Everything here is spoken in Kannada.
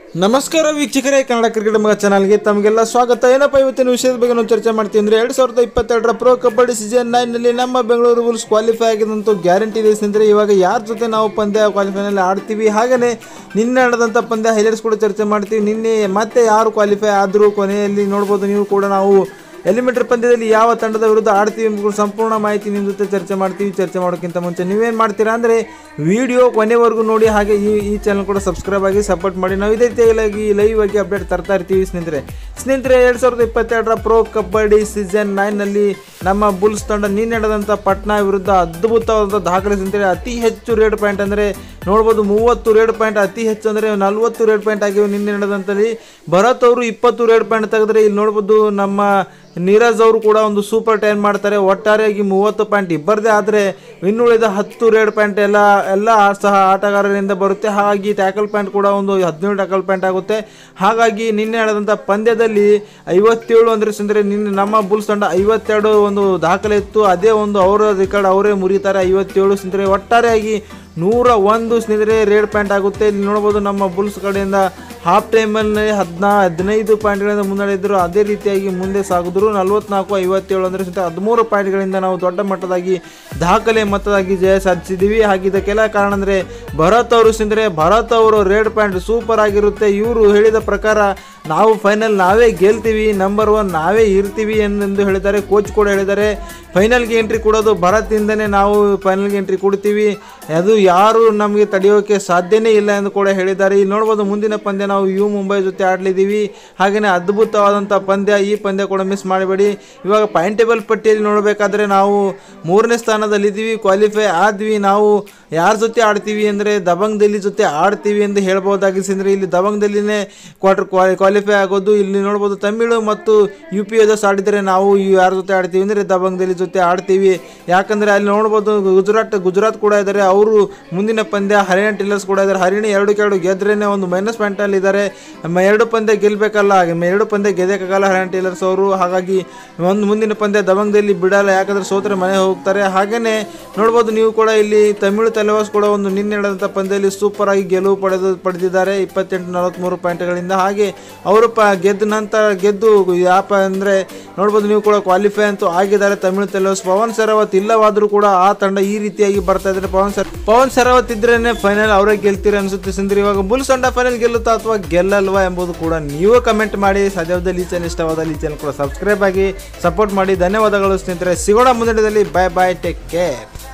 ನಮಸ್ಕಾರ ವೀಕ್ಷಕರೇ ಕನ್ನಡ ಕ್ರಿಕೆಟ್ ಮಗ ಚಾನಲ್ಗೆ ತಮಗೆಲ್ಲ ಸ್ವಾಗತ ಏನಪ್ಪ ಇವತ್ತಿನ ವಿಷಯದ ಬಗ್ಗೆ ನಾವು ಚರ್ಚೆ ಮಾಡ್ತೀವಿ ಅಂದರೆ ಎರಡು ಸಾವಿರದ ಇಪ್ಪತ್ತೆರಡರ ಪ್ರೋ ಕಬಡ್ಡಿ ಸೀಸನ್ ನೈನ್ನಲ್ಲಿ ನಮ್ಮ ಬೆಂಗಳೂರು ಬುಲ್ಸ್ ಕ್ವಾಲಿಫೈ ಆಗಿದಂತೂ ಗ್ಯಾರಂಟಿ ಇದೆ ಸ್ನೇಹಿತರೆ ಇವಾಗ ಯಾರ ಜೊತೆ ನಾವು ಪಂದ್ಯ ಕ್ವಾಲಿಫೈನಲ್ಲಿ ಆಡ್ತೀವಿ ಹಾಗೆಯೇ ನಿನ್ನೆ ನಡೆದಂಥ ಪಂದ್ಯ ಹೈಲೈಟ್ಸ್ ಕೂಡ ಚರ್ಚೆ ಮಾಡ್ತೀವಿ ನಿನ್ನೆ ಮತ್ತೆ ಯಾರು ಕ್ವಾಲಿಫೈ ಆದರೂ ಕೊನೆಯಲ್ಲಿ ನೋಡ್ಬೋದು ನೀವು ಕೂಡ ನಾವು ಎಲಿಮೆಂಟರಿ ಪಂದ್ಯದಲ್ಲಿ ಯಾವ ತಂಡದ ವಿರುದ್ಧ ಆಡ್ತೀವಿ ಎಂಬುದು ಸಂಪೂರ್ಣ ಮಾಹಿತಿ ನಿಮ್ಮ ಜೊತೆ ಚರ್ಚೆ ಮಾಡ್ತೀವಿ ಚರ್ಚೆ ಮಾಡೋಕ್ಕಿಂತ ಮುಂಚೆ ನೀವೇನು ಮಾಡ್ತೀರಾ ಅಂದರೆ ವಿಡಿಯೋ ಕೊನೆವರೆಗೂ ನೋಡಿ ಹಾಗೆ ಈ ಈ ಚಾನಲ್ ಕೂಡ ಸಬ್ಸ್ಕ್ರೈಬ್ ಆಗಿ ಸಪೋರ್ಟ್ ಮಾಡಿ ನಾವು ಇದೇ ರೀತಿಯಾಗಿ ಲೈವ್ ಆಗಿ ಅಪ್ಡೇಟ್ ತರ್ತಾ ಇರ್ತೀವಿ ಸ್ನೇಹಿತರೆ ಸ್ನೇಹಿತರೆ ಎರಡು ಸಾವಿರದ ಇಪ್ಪತ್ತೆರಡರ ಪ್ರೋ ಕಬಡ್ಡಿ ಸೀಸನ್ ನೈನ್ನಲ್ಲಿ ನಮ್ಮ ಬುಲ್ಸ್ ತಂಡ ನಿನ್ನೆ ನಡೆದಂಥ ಪಟ್ನಾ ವಿರುದ್ಧ ಅದ್ಭುತವಾದ ದಾಖಲೆ ಸ್ನೇಹಿತರೆ ಅತಿ ಹೆಚ್ಚು ರೇಟ್ ಪಾಯಿಂಟ್ ಅಂದರೆ ನೋಡ್ಬೋದು ಮೂವತ್ತು ರೇಟ್ ಪಾಯಿಂಟ್ ಅತಿ ಹೆಚ್ಚು ಅಂದರೆ ನಲ್ವತ್ತು ರೇಟ್ ಪಾಯಿಂಟ್ ಆಗಿವೆ ನಿನ್ನೆ ನಡೆದಂಥಲ್ಲಿ ಭರತ್ ಅವರು ಇಪ್ಪತ್ತು ರೇಟ್ ಪಾಯಿಂಟ್ ತೆಗೆದ್ರೆ ಇಲ್ಲಿ ನೋಡ್ಬೋದು ನಮ್ಮ ನೀರಜ್ ಅವರು ಕೂಡ ಒಂದು ಸೂಪರ್ ಟೈಮ್ ಮಾಡ್ತಾರೆ ಒಟ್ಟಾರೆಯಾಗಿ ಮೂವತ್ತು ಪಾಯಿಂಟ್ ಇಬ್ಬರದೇ ಆದರೆ ಇನ್ನುಳಿದ ಹತ್ತು ರೇಡ್ ಪಾಯಿಂಟ್ ಎಲ್ಲ ಎಲ್ಲ ಸಹ ಆಟಗಾರರಿಂದ ಬರುತ್ತೆ ಹಾಗಾಗಿ ಟ್ಯಾಕಲ್ ಪಾಯಿಂಟ್ ಕೂಡ ಒಂದು ಹದಿನೇಳು ಟ್ಯಾಕಲ್ ಪಾಯಿಂಟ್ ಆಗುತ್ತೆ ಹಾಗಾಗಿ ನಿನ್ನೆ ನಡೆದಂಥ ಪಂದ್ಯದಲ್ಲಿ ಐವತ್ತೇಳು ಅಂದರೆ ಅಂದರೆ ನಿನ್ನೆ ನಮ್ಮ ಬುಲ್ಸ್ ತಂಡ ಐವತ್ತೆರಡು ಒಂದು ದಾಖಲೆ ಇತ್ತು ಅದೇ ಒಂದು ಅವರ ರೆಕಾರ್ಡ್ ಅವರೇ ಮುರಿತಾರೆ ಐವತ್ತೇಳು ಸ್ನೇಹಿತರೆ ಒಟ್ಟಾರೆಯಾಗಿ ನೂರ ಒಂದು ಸ್ನೇಹಿತರೆ ರೇಡ್ ಪಾಯಿಂಟ್ ಆಗುತ್ತೆ ಇಲ್ಲಿ ನೋಡ್ಬೋದು ನಮ್ಮ ಬುಲ್ಸ್ ಕಡೆಯಿಂದ ಹಾಫ್ ಟೈಮಲ್ಲಿ ಹದಿನಾ ಹದಿನೈದು ಪಾಯಿಂಟ್ಗಳಿಂದ ಮುನ್ನಡೆ ಇದ್ದರು ಅದೇ ರೀತಿಯಾಗಿ ಮುಂದೆ ಸಾಗಿದ್ರು ನಲ್ವತ್ನಾಲ್ಕು ಐವತ್ತೇಳು ಅಂದರೆ ಸುತ್ತ ಹದಿಮೂರು ಪಾಯಿಂಟ್ಗಳಿಂದ ನಾವು ದೊಡ್ಡ ಮಟ್ಟದಾಗಿ ದಾಖಲೆ ಮಟ್ಟದಾಗಿ ಜಯ ಸಾಧಿಸಿದ್ದೀವಿ ಹಾಗೆ ಇದಕ್ಕೆಲ್ಲ ಕಾರಣ ಅಂದರೆ ಭರತ್ ಅವರು ಸ್ನೇಹಿತರೆ ಭರತ್ ಅವರು ರೇಡ್ ಪಾಯಿಂಟ್ ಸೂಪರ್ ಆಗಿರುತ್ತೆ ಇವರು ಹೇಳಿದ ಪ್ರಕಾರ ನಾವು ಫೈನಲ್ ನಾವೇ ಗೆಲ್ತೀವಿ ನಂಬರ್ ಒನ್ ನಾವೇ ಇರ್ತೀವಿ ಎಂದು ಹೇಳಿದ್ದಾರೆ ಕೋಚ್ ಕೂಡ ಹೇಳಿದ್ದಾರೆ ಫೈನಲ್ಗೆ ಎಂಟ್ರಿ ಕೊಡೋದು ಭಾರತದಿಂದನೇ ನಾವು ಫೈನಲ್ಗೆ ಎಂಟ್ರಿ ಕೊಡ್ತೀವಿ ಅದು ಯಾರು ನಮಗೆ ತಡೆಯೋಕೆ ಸಾಧ್ಯನೇ ಇಲ್ಲ ಎಂದು ಕೂಡ ಹೇಳಿದ್ದಾರೆ ಇಲ್ಲಿ ನೋಡ್ಬೋದು ಮುಂದಿನ ಪಂದ್ಯ ನಾವು ಯು ಮುಂಬೈ ಜೊತೆ ಆಡಲಿದ್ದೀವಿ ಹಾಗೆಯೇ ಅದ್ಭುತವಾದಂಥ ಪಂದ್ಯ ಈ ಪಂದ್ಯ ಕೂಡ ಮಿಸ್ ಮಾಡಬೇಡಿ ಇವಾಗ ಪಾಯಿಂಟ್ ಟೇಬಲ್ ಪಟ್ಟಿಯಲ್ಲಿ ನೋಡಬೇಕಾದ್ರೆ ನಾವು ಮೂರನೇ ಸ್ಥಾನದಲ್ಲಿದ್ದೀವಿ ಕ್ವಾಲಿಫೈ ಆದ್ವಿ ನಾವು ಯಾರ ಜೊತೆ ಆಡ್ತೀವಿ ಅಂದರೆ ದಬಂಗ್ ದಿಲ್ಲಿ ಜೊತೆ ಆಡ್ತೀವಿ ಎಂದು ಹೇಳ್ಬೋದಾಗಿ ಅಂದರೆ ಇಲ್ಲಿ ದಬಂಗ್ ದಿಲ್ಲಿನೇ ಕ್ವಾರ್ಟರ್ ಕ್ವಾಲಿಫೈ ಆಗೋದು ಇಲ್ಲಿ ನೋಡ್ಬೋದು ತಮಿಳು ಮತ್ತು ಯು ಪಿ ಎದಸ್ ಆಡಿದರೆ ನಾವು ಇವ್ ಯಾರ ಜೊತೆ ಆಡ್ತೀವಿ ಅಂದರೆ ದಬಂಗ್ ದಿಲ್ಲಿ ಜೊತೆ ಆಡ್ತೀವಿ ಯಾಕಂದರೆ ಅಲ್ಲಿ ನೋಡ್ಬೋದು ಗುಜರಾತ್ ಗುಜರಾತ್ ಕೂಡ ಇದ್ದಾರೆ ಅವರು ಮುಂದಿನ ಪಂದ್ಯ ಹರಿಯಾಣ ಟಿಲ್ಲರ್ಸ್ ಕೂಡ ಇದ್ದಾರೆ ಹರಿಯಾಣ ಎರಡು ಕೆರಡು ಗೆದ್ರೇನೆ ಒಂದು ಮೈನಸ್ ಪಾಯಿಂಟಲ್ಲಿ ಇದ್ದಾರೆ ಮ- ಎರಡು ಪಂದ್ಯ ಗೆಲ್ಲಬೇಕಲ್ಲ ಎರಡು ಪಂದ್ಯ ಗೆದ್ದಕ್ಕಾಗಲ್ಲ ಹರಿಯಾಣ ಟೀಲರ್ಸ್ ಅವರು ಹಾಗಾಗಿ ಒಂದು ಮುಂದಿನ ಪಂದ್ಯ ದಬಂಗದಲ್ಲಿ ಬಿಡಲ್ಲ ಯಾಕಂದ್ರೆ ಸೋತ್ರೆ ಮನೆ ಹೋಗ್ತಾರೆ ಹಾಗೇನೆ ನೋಡ್ಬೋದು ನೀವು ಕೂಡ ಇಲ್ಲಿ ತಮಿಳು ತಲೆವಾಸ್ ಕೂಡ ಒಂದು ನಿನ್ನೆ ನಡೆದಂಥ ಪಂದ್ಯದಲ್ಲಿ ಸೂಪರ್ ಆಗಿ ಗೆಲುವು ಪಡೆದು ಪಡೆದಿದ್ದಾರೆ ಇಪ್ಪತ್ತೆಂಟು ನಲವತ್ತ್ಮೂರು ಪಾಯಿಂಟ್ಗಳಿಂದ ಹಾಗೆ ಅವರು ಪ ಗೆದ್ದ ನಂತರ ಗೆದ್ದು ಯಾಪ ಅಂದರೆ ನೋಡ್ಬೋದು ನೀವು ಕೂಡ ಕ್ವಾಲಿಫೈ ಅಂತೂ ಆಗಿದ್ದಾರೆ ತಮಿಳು ತಲೆವಾಸ್ ಪವನ್ ಸೆರಾವತ್ ಇಲ್ಲವಾದರೂ ಕೂಡ ಆ ತಂಡ ಈ ರೀತಿಯಾಗಿ ಬರ್ತಾ ಇದ್ದಾರೆ ಪವನ್ ಸರ್ ಪವನ್ ಸೆರಾವತ್ ಇದ್ರೇನೆ ಫೈನಲ್ ಅವರೇ ಗೆಲ್ತೀರ ಅನ್ಸುತ್ತೆ ಸಿಂದ್ರಿ ಇವಾಗ ಬುಲ್ಸ್ ತಂಡ ಫೈನಲ್ ಗೆಲ್ಲುತ್ತಾ ಅಥವಾ ಗೆಲ್ಲಲ್ವಾ ಎಂಬುದು ಕೂಡ ನೀವು ಕಮೆಂಟ್ ಮಾಡಿ ಸಾಧ್ಯವಾದಲ್ಲಿ ಈ ಚಾನಲ್ ಇಷ್ಟವಾದಲ್ಲಿ ಈ ಚಾನಲ್ ಕೂಡ ಸಬ್ಸ್ಕ್ರೈಬ್ ಆಗಿ ಸಪೋರ್ಟ್ ಮಾಡಿ ಧನ್ಯವಾದಗಳು ಸ್ನೇಹಿತರೆ ಸಿಗೋಣ ಮುಂದಿನದಲ್ಲಿ ಬಾಯ್ ಬಾಯ್ ಟೇಕ್ ಕೇರ್